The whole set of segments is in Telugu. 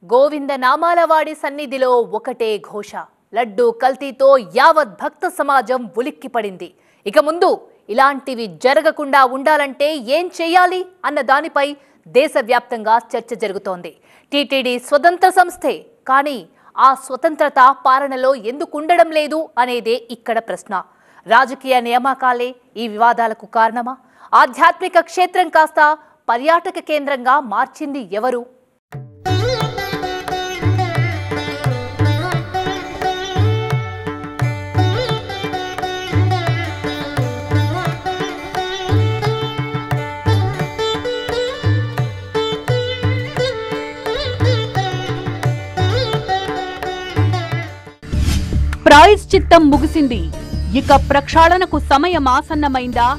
గోవింద నామాలవాడి సన్నిధిలో ఒకటే ఘోష లడ్డు కల్తీతో యావత్ భక్త సమాజం ఉలిక్కిపడింది ఇక ముందు ఇలాంటివి జరగకుండా ఉండాలంటే ఏం చేయాలి అన్న దానిపై దేశవ్యాప్తంగా చర్చ జరుగుతోంది టీటీడీ స్వతంత్ర సంస్థే కానీ ఆ స్వతంత్రత పాలనలో ఎందుకు ఉండడం లేదు అనేదే ఇక్కడ ప్రశ్న రాజకీయ నియామకాలే ఈ వివాదాలకు కారణమా ఆధ్యాత్మిక క్షేత్రం కాస్త పర్యాటక కేంద్రంగా మార్చింది ఎవరు ప్రాయశ్చిత్తం ముగిసింది ఇక ప్రక్షాళనకు సమయం ఆసన్నమైందా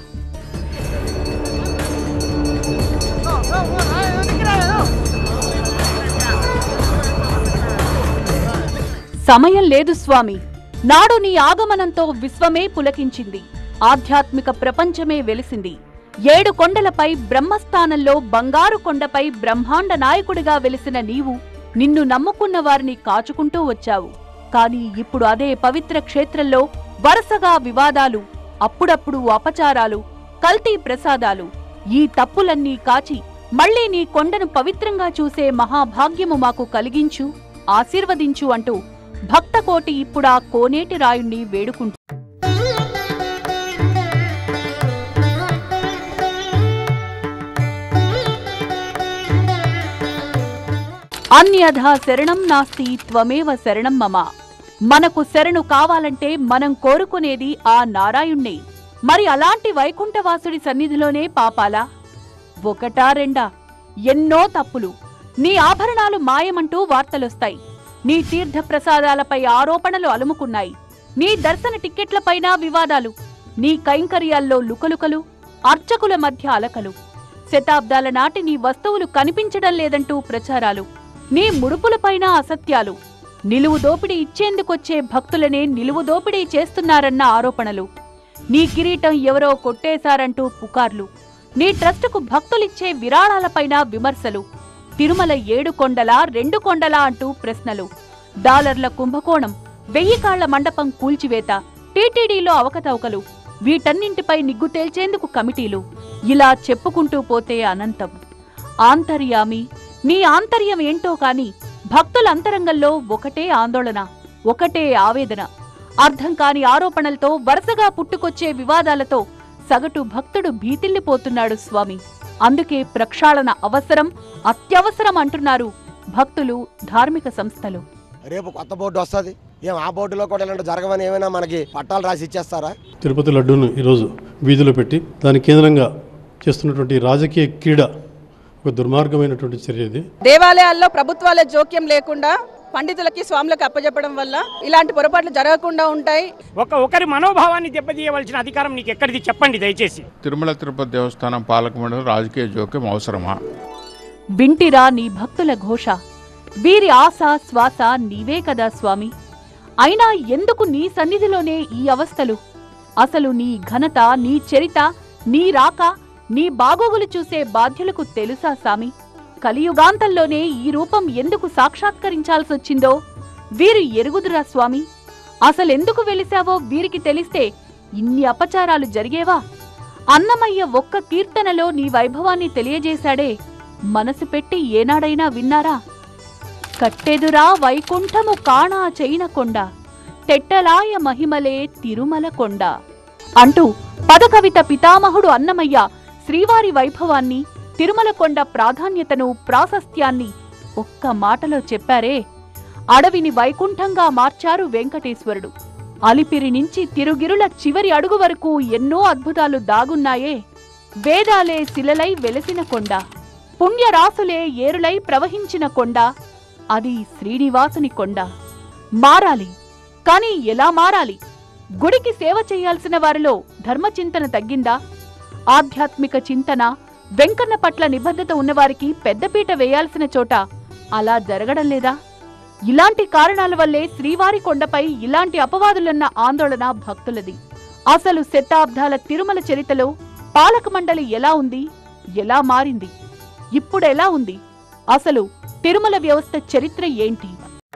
సమయం లేదు స్వామి నాడు నీ ఆగమనంతో విశ్వమే పులకించింది ఆధ్యాత్మిక ప్రపంచమే వెలిసింది ఏడు కొండలపై బ్రహ్మస్థానంలో బంగారు కొండపై బ్రహ్మాండ నాయకుడిగా వెలిసిన నీవు నిన్ను నమ్ముకున్న వారిని కాచుకుంటూ వచ్చావు కానీ ఇప్పుడు అదే పవిత్ర క్షేత్రంలో వరుసగా వివాదాలు అప్పుడప్పుడు అపచారాలు కల్తీ ప్రసాదాలు ఈ తప్పులన్నీ కాచి మళ్ళీ నీ కొండను పవిత్రంగా చూసే మహాభాగ్యము మాకు కలిగించు ఆశీర్వదించు అంటూ భక్తకోటి ఇప్పుడా కోనేటి రాయుణ్ణి వేడుకుంటు అన్యథా శరణం నాస్తి త్వమేవ శరణం మమ మనకు శరణు కావాలంటే మనం కోరుకునేది ఆ నారాయుణ్ణే మరి అలాంటి వైకుంఠవాసుడి సన్నిధిలోనే పాపాలా ఒకటా రెండా ఎన్నో తప్పులు నీ ఆభరణాలు మాయమంటూ వార్తలొస్తాయి నీ తీర్థ ప్రసాదాలపై ఆరోపణలు అలుముకున్నాయి నీ దర్శన టిక్కెట్లపైన వివాదాలు నీ కైంకర్యాల్లో లుకలుకలు అర్చకుల మధ్య అలకలు శతాబ్దాల నాటి నీ వస్తువులు కనిపించడం లేదంటూ ప్రచారాలు నీ ముడుపులపైన అసత్యాలు నిలువు దోపిడీ ఇచ్చేందుకొచ్చే భక్తులనే నిలువు దోపిడీ చేస్తున్నారన్న ఆరోపణలు నీ కిరీటం ఎవరో కొట్టేశారంటూ పుకార్లు నీ ట్రస్టుకు భక్తులిచ్చే విరాళాలపైన విమర్శలు తిరుమల ఏడు కొండలా రెండు కొండలా అంటూ ప్రశ్నలు డాలర్ల కుంభకోణం వెయ్యి కాళ్ల మండపం కూల్చివేత టీటీడీలో అవకతవకలు వీటన్నింటిపై నిగ్గు తేల్చేందుకు కమిటీలు ఇలా చెప్పుకుంటూ పోతే అనంతం ఆంతర్యామి నీ ఆంతర్యం ఏంటో కాని భక్తుల అంతరంగంలో ఒకటే ఆందోళన ఒకటే ఆవేదన అర్థం కాని ఆరోపణలతో వరుసగా పుట్టుకొచ్చే వివాదాలతో సగటు భక్తుడు భీతిల్లిపోతున్నాడు స్వామి అందుకే ప్రక్షాళన అవసరం అత్యవసరం అంటున్నారు భక్తులు ధార్మిక సంస్థలు రేపు కొత్త బోర్డు వస్తుంది ఏం ఆ బోర్డులో కూడా ఇలాంటి జరగవని ఏమైనా మనకి పట్టాలు రాసి ఇచ్చేస్తారా తిరుపతి లడ్డూను ఈరోజు వీధిలో పెట్టి దాని కేంద్రంగా చేస్తున్నటువంటి రాజకీయ క్రీడ ఒక దుర్మార్గమైనటువంటి చర్య ఇది దేవాలయాల్లో ప్రభుత్వాల జోక్యం లేకుండా పండితులకి స్వాములకు అప్పజెప్పడం వల్ల ఇలాంటి పొరపాట్లు జరగకుండా ఉంటాయి ఒక ఒకరి మనోభావాన్ని దెబ్బతీయవలసిన అధికారం నీకు ఎక్కడిది చెప్పండి దయచేసి తిరుమల తిరుపతి దేవస్థానం పాలక మండలి రాజకీయ జోక్యం అవసరమా వింటిరా నీ భక్తుల ఘోష వీరి ఆశ శ్వాస నీవే కదా స్వామి అయినా ఎందుకు నీ సన్నిధిలోనే ఈ అవస్థలు అసలు నీ ఘనత నీ చరిత నీ రాక నీ బాగోగులు చూసే బాధ్యులకు తెలుసా సామి కలియుగాంతంలోనే ఈ రూపం ఎందుకు సాక్షాత్కరించాల్సొచ్చిందో వీరు ఎరుగుదురా స్వామి అసలెందుకు వెలిశావో వీరికి తెలిస్తే ఇన్ని అపచారాలు జరిగేవా అన్నమయ్య ఒక్క కీర్తనలో నీ వైభవాన్ని తెలియజేశాడే మనసు పెట్టి ఏనాడైనా విన్నారా కట్టెదురా వైకుంఠము కాణా చైనకొండ తెట్టలాయ మహిమలే తిరుమల కొండ అంటూ పదకవిత పితామహుడు అన్నమయ్య శ్రీవారి వైభవాన్ని తిరుమల కొండ ప్రాధాన్యతను ప్రాశస్త్యాన్ని ఒక్క మాటలో చెప్పారే అడవిని వైకుంఠంగా మార్చారు వెంకటేశ్వరుడు అలిపిరి నుంచి తిరుగిరుల చివరి అడుగు వరకు ఎన్నో అద్భుతాలు దాగున్నాయే వేదాలే శిలలై వెలసిన కొండ పుణ్యరాసులే ఏరులై ప్రవహించిన కొండ అది శ్రీనివాసుని కొండ మారాలి కాని ఎలా మారాలి గుడికి సేవ చేయాల్సిన వారిలో ధర్మచింతన తగ్గిందా ఆధ్యాత్మిక చింతన వెంకన్న పట్ల నిబద్ధత ఉన్నవారికి పెద్దపీట వేయాల్సిన చోట అలా జరగడం లేదా ఇలాంటి కారణాల వల్లే శ్రీవారి కొండపై ఇలాంటి అపవాదులన్న ఆందోళన భక్తులది అసలు శతాబ్దాల తిరుమల చరితలో పాలక మండలి ఎలా ఉంది ఎలా మారింది ఇప్పుడెలా ఉంది అసలు తిరుమల వ్యవస్థ చరిత్ర ఏంటి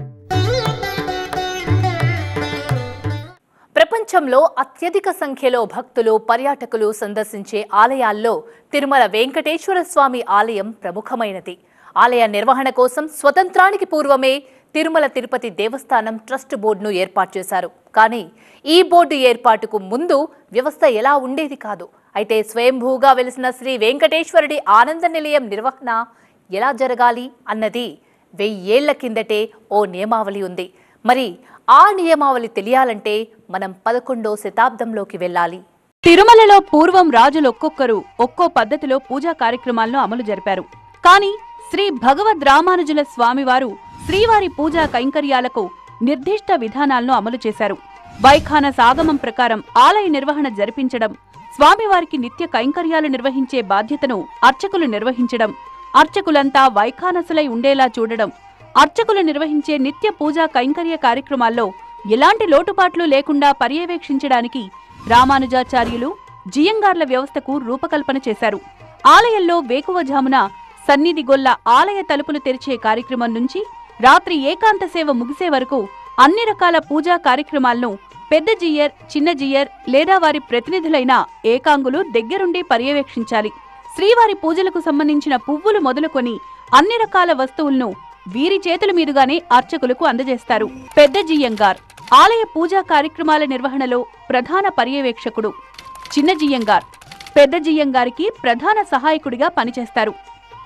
ప్రపంచంలో అత్యధిక సంఖ్యలో భక్తులు పర్యాటకులు సందర్శించే ఆలయాల్లో తిరుమల వెంకటేశ్వర స్వామి ఆలయం ప్రముఖమైనది ఆలయ నిర్వహణ కోసం స్వతంత్రానికి పూర్వమే తిరుమల తిరుపతి దేవస్థానం ట్రస్ట్ బోర్డును ఏర్పాటు చేశారు కానీ ఈ బోర్డు ఏర్పాటుకు ముందు వ్యవస్థ ఎలా ఉండేది కాదు అయితే స్వయంభూగా వెలిసిన శ్రీ వెంకటేశ్వరుడి ఆనంద నిలయం నిర్వహణ ఎలా జరగాలి అన్నది వెయ్యేళ్ల కిందటే ఓ నియమావళి ఉంది మరి ఆ నియమావళి తెలియాలంటే మనం పదకొండో శతాబ్దంలోకి వెళ్ళాలి తిరుమలలో పూర్వం రాజులు ఒక్కొక్కరు ఒక్కో పద్ధతిలో పూజా కార్యక్రమాలను అమలు జరిపారు కాని శ్రీ భగవద్ రామానుజుల స్వామివారు శ్రీవారి పూజా కైంకర్యాలకు నిర్దిష్ట విధానాలను అమలు చేశారు వైఖాన సాగమం ప్రకారం ఆలయ నిర్వహణ జరిపించడం స్వామివారికి నిత్య కైంకర్యాలు నిర్వహించే బాధ్యతను అర్చకులు నిర్వహించడం అర్చకులంతా వైఖానసులై ఉండేలా చూడడం అర్చకులు నిర్వహించే నిత్య పూజా కైంకర్య కార్యక్రమాల్లో ఎలాంటి లోటుపాట్లు లేకుండా పర్యవేక్షించడానికి రామానుజాచార్యులు జియంగార్ల వ్యవస్థకు రూపకల్పన చేశారు ఆలయంలో వేకువజామున సన్నిధి గొల్ల ఆలయ తలుపులు తెరిచే కార్యక్రమం నుంచి రాత్రి ఏకాంత సేవ ముగిసే వరకు అన్ని రకాల పూజా కార్యక్రమాలను పెద్ద జియర్ చిన్న జియర్ లేదా వారి ప్రతినిధులైన ఏకాంగులు దగ్గరుండి పర్యవేక్షించాలి శ్రీవారి పూజలకు సంబంధించిన పువ్వులు మొదలుకొని అన్ని రకాల వస్తువులను వీరి చేతుల మీదుగానే అర్చకులకు అందజేస్తారు పెద్ద జియంగార్ ఆలయ పూజా కార్యక్రమాల నిర్వహణలో ప్రధాన పర్యవేక్షకుడు చిన్న జియంగార్ పెద్ద జియంగారికి ప్రధాన సహాయకుడిగా పనిచేస్తారు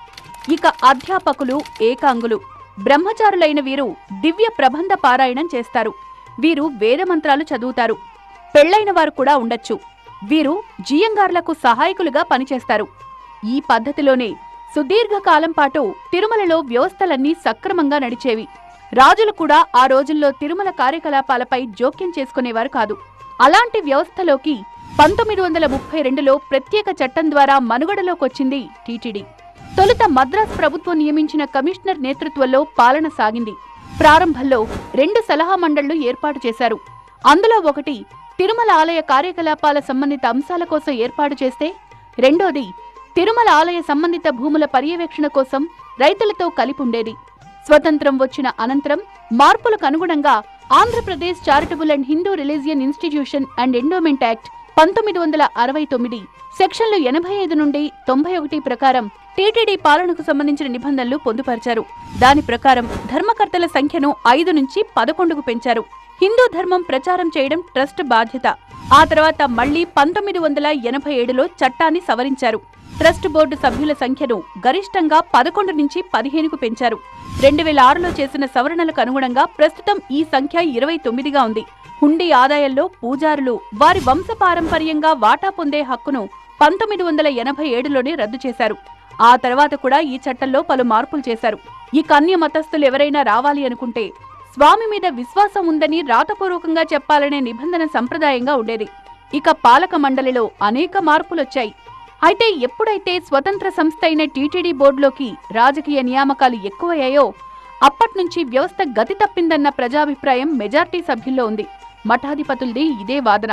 ఇక అధ్యాపకులు ఏకాంగులు బ్రహ్మచారులైన వీరు దివ్య ప్రబంధ పారాయణం చేస్తారు వీరు వేదమంత్రాలు చదువుతారు పెళ్లైన వారు కూడా ఉండొచ్చు వీరు జియంగార్లకు సహాయకులుగా పనిచేస్తారు ఈ పద్ధతిలోనే సుదీర్ఘకాలం పాటు తిరుమలలో వ్యవస్థలన్నీ సక్రమంగా నడిచేవి రాజులు కూడా ఆ రోజుల్లో తిరుమల కార్యకలాపాలపై జోక్యం చేసుకునేవారు కాదు అలాంటి వ్యవస్థలోకి పంతొమ్మిది వందల ముప్పై రెండులో ప్రత్యేక చట్టం ద్వారా మనుగడలోకొచ్చింది టీటీడీ తొలుత మద్రాస్ ప్రభుత్వం నియమించిన కమిషనర్ నేతృత్వంలో పాలన సాగింది ప్రారంభంలో రెండు సలహా మండళ్లు ఏర్పాటు చేశారు అందులో ఒకటి తిరుమల ఆలయ కార్యకలాపాల సంబంధిత అంశాల కోసం ఏర్పాటు చేస్తే రెండోది తిరుమల ఆలయ సంబంధిత భూముల పర్యవేక్షణ కోసం రైతులతో కలిపి ఉండేది స్వతంత్రం వచ్చిన అనంతరం మార్పులకు అనుగుణంగా Andhra Pradesh charitable and Hindu religion institution and endowment act పంతొమ్మిది వందల అరవై తొమ్మిది సెక్షన్లు ఎనభై ఐదు నుండి తొంభై ఒకటి ప్రకారం టీటీడీ పాలనకు సంబంధించిన నిబంధనలు పొందుపరిచారు దాని ప్రకారం ధర్మకర్తల సంఖ్యను ఐదు నుంచి పదకొండుకు పెంచారు హిందూ ధర్మం ప్రచారం చేయడం ట్రస్ట్ బాధ్యత ఆ తర్వాత మళ్లీ పంతొమ్మిది వందల ఎనభై ఏడులో చట్టాన్ని సవరించారు ట్రస్ట్ బోర్డు సభ్యుల సంఖ్యను గరిష్టంగా పదకొండు నుంచి పదిహేనుకు పెంచారు రెండు వేల ఆరులో చేసిన సవరణలకు అనుగుణంగా ప్రస్తుతం ఈ సంఖ్య ఇరవై తొమ్మిదిగా ఉంది హుండీ ఆదాయంలో పూజారులు వారి వంశపారంపర్యంగా వాటా పొందే హక్కును పంతొమ్మిది వందల ఎనభై ఏడులోనే రద్దు చేశారు ఆ తర్వాత కూడా ఈ చట్టంలో పలు మార్పులు చేశారు ఈ కన్య మతస్థులు ఎవరైనా రావాలి అనుకుంటే స్వామి మీద విశ్వాసం ఉందని రాతపూర్వకంగా చెప్పాలనే నిబంధన సంప్రదాయంగా ఉండేది ఇక పాలక మండలిలో అనేక మార్పులొచ్చాయి అయితే ఎప్పుడైతే స్వతంత్ర సంస్థ అయిన టీటీడీ బోర్డులోకి రాజకీయ నియామకాలు ఎక్కువయ్యాయో అప్పట్నుంచి వ్యవస్థ గతి తప్పిందన్న ప్రజాభిప్రాయం మెజార్టీ సభ్యుల్లో ఉంది మఠాధిపతులది ఇదే వాదన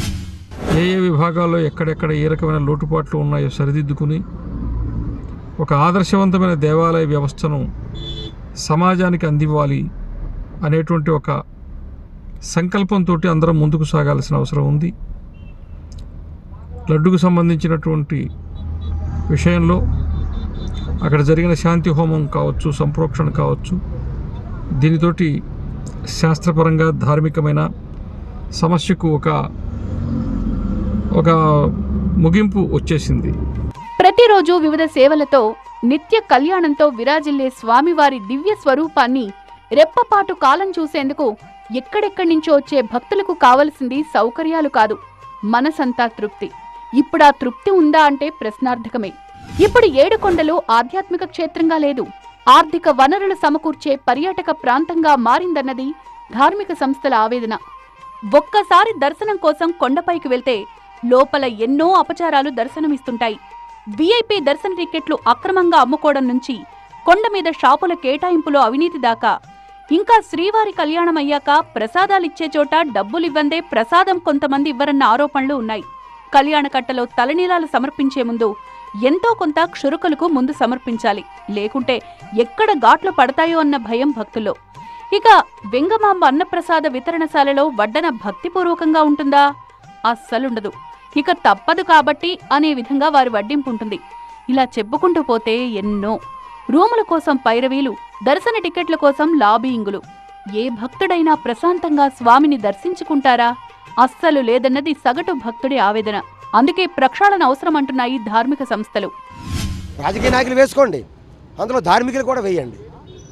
ఏ ఏ విభాగాల్లో ఎక్కడెక్కడ ఏ రకమైన లోటుపాట్లు ఉన్నాయో సరిదిద్దుకుని ఒక ఆదర్శవంతమైన దేవాలయ వ్యవస్థను సమాజానికి అందివ్వాలి అనేటువంటి ఒక సంకల్పంతో అందరం ముందుకు సాగాల్సిన అవసరం ఉంది లడ్డుకు సంబంధించినటువంటి విషయంలో అక్కడ జరిగిన శాంతి హోమం కావచ్చు సంప్రోక్షణ కావచ్చు దీనితోటి శాస్త్రపరంగా ధార్మికమైన సమస్యకు ఒక ఒక ముగింపు వచ్చేసింది ప్రతిరోజు వివిధ సేవలతో నిత్య కళ్యాణంతో విరాజిల్లే స్వామివారి దివ్య స్వరూపాన్ని రెప్పపాటు కాలం చూసేందుకు ఎక్కడెక్కడి నుంచో వచ్చే భక్తులకు కావలసింది సౌకర్యాలు కాదు మనసంతా తృప్తి ఇప్పుడా తృప్తి ఉందా అంటే ప్రశ్నార్థకమే ఇప్పుడు ఏడుకొండలు ఆధ్యాత్మిక క్షేత్రంగా లేదు ఆర్థిక వనరులు సమకూర్చే పర్యాటక ప్రాంతంగా మారిందన్నది ధార్మిక సంస్థల ఆవేదన ఒక్కసారి దర్శనం కోసం కొండపైకి వెళ్తే లోపల ఎన్నో అపచారాలు దర్శనమిస్తుంటాయి వీఐపీ దర్శన టికెట్లు అక్రమంగా అమ్ముకోవడం నుంచి కొండ మీద షాపుల కేటాయింపులో అవినీతి దాకా ఇంకా శ్రీవారి కళ్యాణం అయ్యాక ప్రసాదాలిచ్చే చోట డబ్బులివ్వందే ప్రసాదం కొంతమంది ఇవ్వరన్న ఆరోపణలు ఉన్నాయి కళ్యాణ కట్టలో తలనీలాలు సమర్పించే ముందు ఎంతో కొంత క్షురకులకు ముందు సమర్పించాలి లేకుంటే ఎక్కడ ఘాట్లు పడతాయో అన్న భయం భక్తుల్లో ఇక వెంగమాంబ అన్నప్రసాద వితరణశాలలో వడ్డన భక్తిపూర్వకంగా ఉంటుందా అస్సలుండదు ఇక తప్పదు కాబట్టి అనే విధంగా వారి వడ్డింపు ఉంటుంది ఇలా చెప్పుకుంటూ పోతే ఎన్నో రూముల కోసం పైరవీలు దర్శన టికెట్ల కోసం లాబీయింగులు ఏ భక్తుడైనా ప్రశాంతంగా స్వామిని దర్శించుకుంటారా అస్సలు లేదన్నది సగటు భక్తుడి ఆవేదన అందుకే ప్రక్షాళన అవసరం అంటున్నాయి ధార్మిక సంస్థలు రాజకీయ నాయకులు వేసుకోండి అందులో ధార్మికులు కూడా వేయండి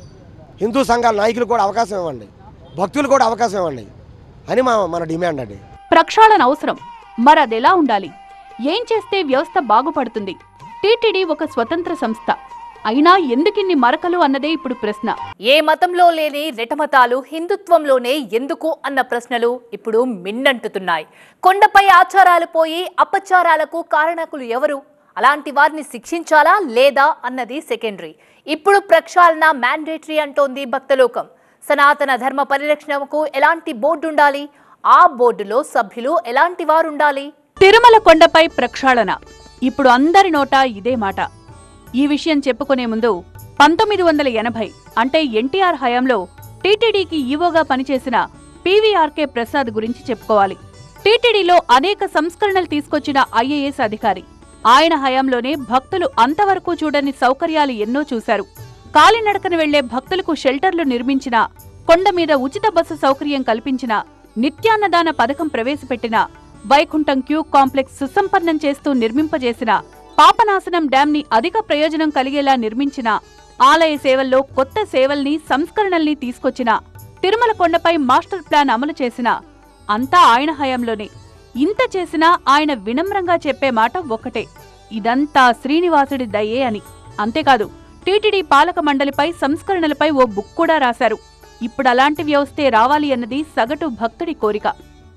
హిందూ సంఘాల నాయకులు కూడా అవకాశం ఇవ్వండి భక్తులు కూడా అవకాశం ఇవ్వండి అని మా మన డిమాండ్ అండి ప్రక్షాళన అవసరం మరదెలా ఉండాలి ఏం చేస్తే వ్యవస్థ బాగుపడుతుంది టీటీడీ ఒక స్వతంత్ర సంస్థ అయినా ఎందుకిన్ని మరకలు అన్నదే ఇప్పుడు ప్రశ్న ఏ మతంలో లేని రెటమతాలు హిందుత్వంలోనే ఎందుకు అన్న ప్రశ్నలు ఇప్పుడు మిన్నంటుతున్నాయి కొండపై ఆచారాలు పోయి అపచారాలకు కారణకులు ఎవరు అలాంటి వారిని శిక్షించాలా లేదా అన్నది సెకండరీ ఇప్పుడు ప్రక్షాళన మ్యాండేటరీ అంటోంది భక్తలోకం సనాతన ధర్మ పరిరక్షణకు ఎలాంటి బోర్డు ఉండాలి ఆ బోర్డులో సభ్యులు ఎలాంటి వారు ఉండాలి తిరుమల కొండపై ప్రక్షాళన ఇప్పుడు అందరి నోట ఇదే మాట ఈ విషయం చెప్పుకునే ముందు పంతొమ్మిది వందల ఎనభై అంటే ఎన్టీఆర్ హయాంలో టీటీడీకి ఈవోగా పనిచేసిన పీవీఆర్కే ప్రసాద్ గురించి చెప్పుకోవాలి టీటీడీలో అనేక సంస్కరణలు తీసుకొచ్చిన ఐఏఎస్ అధికారి ఆయన హయాంలోనే భక్తులు అంతవరకు చూడని సౌకర్యాలు ఎన్నో చూశారు కాలినడకన వెళ్లే భక్తులకు షెల్టర్లు నిర్మించిన కొండ మీద ఉచిత బస్సు సౌకర్యం కల్పించిన నిత్యాన్నదాన పథకం ప్రవేశపెట్టిన వైకుంఠం క్యూ కాంప్లెక్స్ సుసంపన్నం చేస్తూ నిర్మింపజేసిన పాపనాశనం డ్యాం ని అధిక ప్రయోజనం కలిగేలా నిర్మించిన ఆలయ సేవల్లో కొత్త సేవల్ని సంస్కరణల్ని తీసుకొచ్చిన తిరుమల కొండపై మాస్టర్ ప్లాన్ అమలు చేసిన అంతా ఆయన హయాంలోనే ఇంత చేసినా ఆయన వినమ్రంగా చెప్పే మాట ఒక్కటే ఇదంతా శ్రీనివాసుడి దయే అని అంతేకాదు టీటీడీ పాలక మండలిపై సంస్కరణలపై ఓ బుక్ కూడా రాశారు ఇప్పుడు అలాంటి వ్యవస్థే రావాలి అన్నది సగటు భక్తుడి కోరిక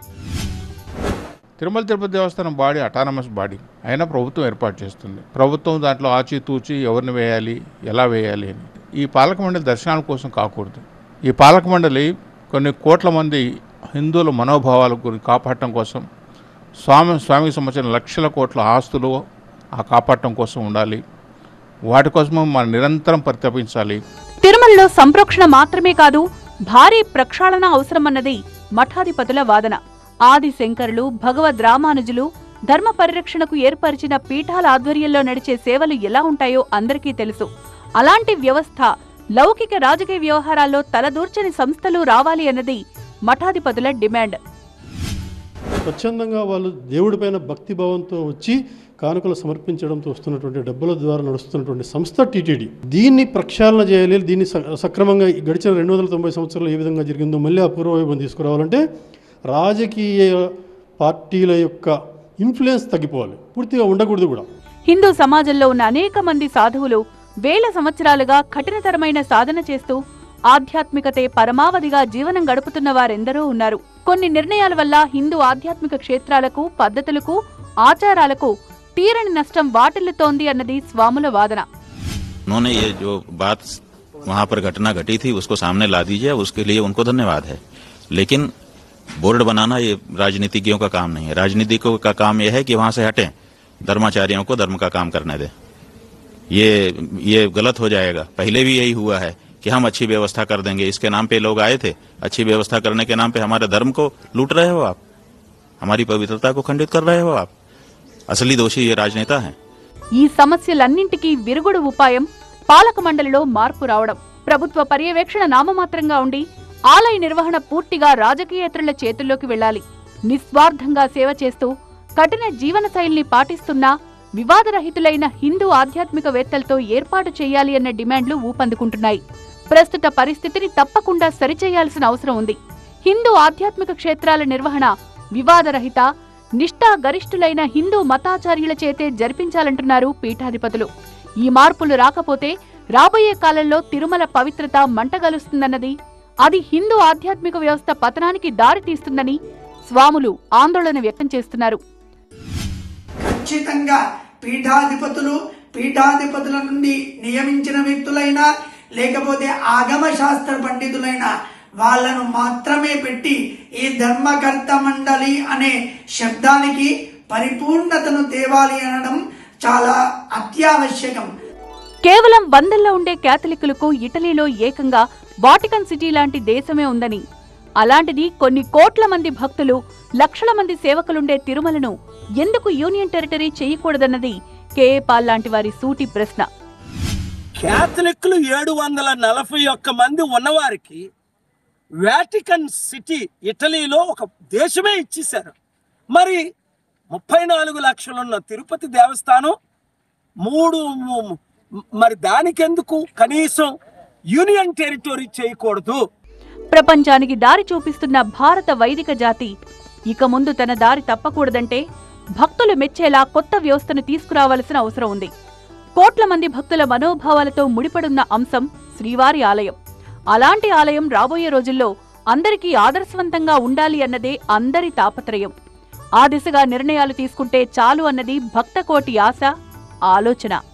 తిరుమల తిరుపతి దేవస్థానం బాడీ అటానమస్ బాడీ అయినా ప్రభుత్వం ఏర్పాటు చేస్తుంది ప్రభుత్వం దాంట్లో ఆచితూచి ఎవరిని వేయాలి ఎలా వేయాలి అని ఈ పాలక మండలి దర్శనాల కోసం కాకూడదు ఈ పాలక మండలి కొన్ని కోట్ల మంది హిందువుల మనోభావాల గురించి కాపాడటం కోసం స్వామి స్వామికి సంబంధించిన లక్షల కోట్ల ఆస్తులు ఆ కాపాడటం కోసం ఉండాలి వాటి కోసం మనం నిరంతరం పరితపించాలి తిరుమలలో సంప్రోక్షణ మాత్రమే కాదు భారీ ప్రక్షాళన అవసరమన్నది మఠాధిపతుల వాదన ఆది శంకరులు భగవద్ రామానుజులు ధర్మ పరిరక్షణకు ఏర్పరిచిన పీఠాల ఆధ్వర్యంలో నడిచే సేవలు ఎలా ఉంటాయో అందరికీ తెలుసు అలాంటి వ్యవస్థ లౌకిక రాజకీయ వ్యవహారాల్లో తలదూర్చని సంస్థలు రావాలి అన్నది మఠాధిపతుల డిమాండ్ స్వచ్ఛందంగా వాళ్ళు దేవుడిపైన భక్తి భావంతో వచ్చి కానుకలు సమర్పించడంతో వస్తున్నటువంటి డబ్బుల ద్వారా నడుస్తున్నటువంటి సంస్థ టీటీడీ దీన్ని ప్రక్షాళన చేయాలి దీన్ని స- సక్రమంగా ఈ గడిచిన రెండు వందల తొంభై సంవత్సరాలు ఏ విధంగా జరిగిందో మళ్ళీ ఆ పూర్వవైభవం తీసుకురావాలంటే రాజకీయ పార్టీల యొక్క ఇన్ఫ్లుయెన్స్ తగ్గిపోవాలి పూర్తిగా ఉండకూడదు కూడా హిందూ సమాజంలో ఉన్న అనేక మంది సాధువులు వేల సంవత్సరాలుగా కఠినతరమైన సాధన చేస్తూ ఆధ్యాత్మికతే పరమావధిగా జీవనం గడుపుతున్న వారెందరో ఉన్నారు కొన్ని నిర్ణయాల వల్ల హిందూ ఆధ్యాత్మిక క్షేత్రాలకు పద్ధతులకు ఆచారాలకు తీరని నష్టం వాటిల్లుతోంది అన్నది స్వాముల వాదన उन्होंने ये जो बात वहां पर घटना घटी थी उसको सामने ला दीजिए उसके लिए उनको धन्यवाद है लेकिन बोर्ड बनाना ये राजनीतिज्ञों का काम नहीं है राजनीतिकों का काम यह है कि वहां से हटें धर्माचार्यों को धर्म का काम करने दें ये ये गलत हो जाएगा पहले भी यही हुआ है कि हम अच्छी व्यवस्था कर देंगे इसके नाम पे लोग आए थे अच्छी व्यवस्था करने के नाम पे हमारे धर्म को लूट रहे हो आप हमारी पवित्रता को खंडित कर रहे हो आप असली दोषी ये राजनेता हैं ఈ సమస్యలన్నింటికీ విరుగుడు ఉపాయం పాలక మండలిలో మార్పు రావడం ప్రభుత్వ పర్యవేక్షణ నామమాత్రంగా ఉండి ఆలయ నిర్వహణ పూర్తిగా రాజకీయేతరుల చేతుల్లోకి వెళ్ళాలి నిస్వార్థంగా సేవ చేస్తూ కఠిన జీవన శైలిని పాటిస్తున్నా వివాదరహితులైన హిందూ ఆధ్యాత్మికవేత్తలతో ఏర్పాటు చేయాలి అన్న డిమాండ్లు ఊపందుకుంటున్నాయి ప్రస్తుత పరిస్థితిని తప్పకుండా సరిచేయాల్సిన అవసరం ఉంది హిందూ ఆధ్యాత్మిక క్షేత్రాల నిర్వహణ వివాదరహిత నిష్ఠా గరిష్ఠులైన హిందూ మతాచార్యుల చేతే జరిపించాలంటున్నారు పీఠాధిపతులు ఈ మార్పులు రాకపోతే రాబోయే కాలంలో తిరుమల పవిత్రత మంటగలుస్తుందన్నది అది హిందూ ఆధ్యాత్మిక వ్యవస్థ పతనానికి దారి తీస్తుందని స్వాములు ఆందోళన వ్యక్తం చేస్తున్నారు ఖచ్చితంగా పీఠాధిపతులు పీఠాధిపతుల నుండి నియమించిన వ్యక్తులైనా లేకపోతే ఆగమ శాస్త్ర పండితులైన వాళ్ళను మాత్రమే పెట్టి ఈ ధర్మకర్త మండలి అనే శబ్దానికి పరిపూర్ణతను తేవాలి అనడం చాలా అత్యావశ్యకం కేవలం వందల్లో ఉండే క్యాథలిక్కులకు ఇటలీలో ఏకంగా వాటికన్ సిటీ లాంటి దేశమే ఉందని అలాంటిది కొన్ని కోట్ల మంది భక్తులు లక్షల మంది సేవకులుండే తిరుమలను ఎందుకు యూనియన్ టెరిటరీ చేయకూడదన్నది కేఏ పాల్ లాంటి వారి సూటి ప్రశ్న క్యాథలిక్లు ఏడు వందల నలభై ఒక్క మంది ఉన్నవారికి వాటికన్ సిటీ ఇటలీలో ఒక దేశమే ఇచ్చేశారు మరి ముప్పై నాలుగు లక్షలున్న తిరుపతి దేవస్థానం మూడు ము- మరి దానికెందుకు కనీసం యూనియన్ టెరిటరీ చేయకూడదు ప్రపంచానికి దారి చూపిస్తున్న భారత వైదిక జాతి ఇక ముందు తన దారి తప్పకూడదంటే భక్తులు మెచ్చేలా కొత్త వ్యవస్థను తీసుకురావాల్సిన అవసరం ఉంది కోట్ల మంది భక్తుల మనోభావాలతో ముడిపడున్న అంశం శ్రీవారి ఆలయం అలాంటి ఆలయం రాబోయే రోజుల్లో అందరికీ ఆదర్శవంతంగా ఉండాలి అన్నదే అందరి తాపత్రయం ఆ దిశగా నిర్ణయాలు తీసుకుంటే చాలు అన్నది భక్తకోటి ఆశ ఆలోచన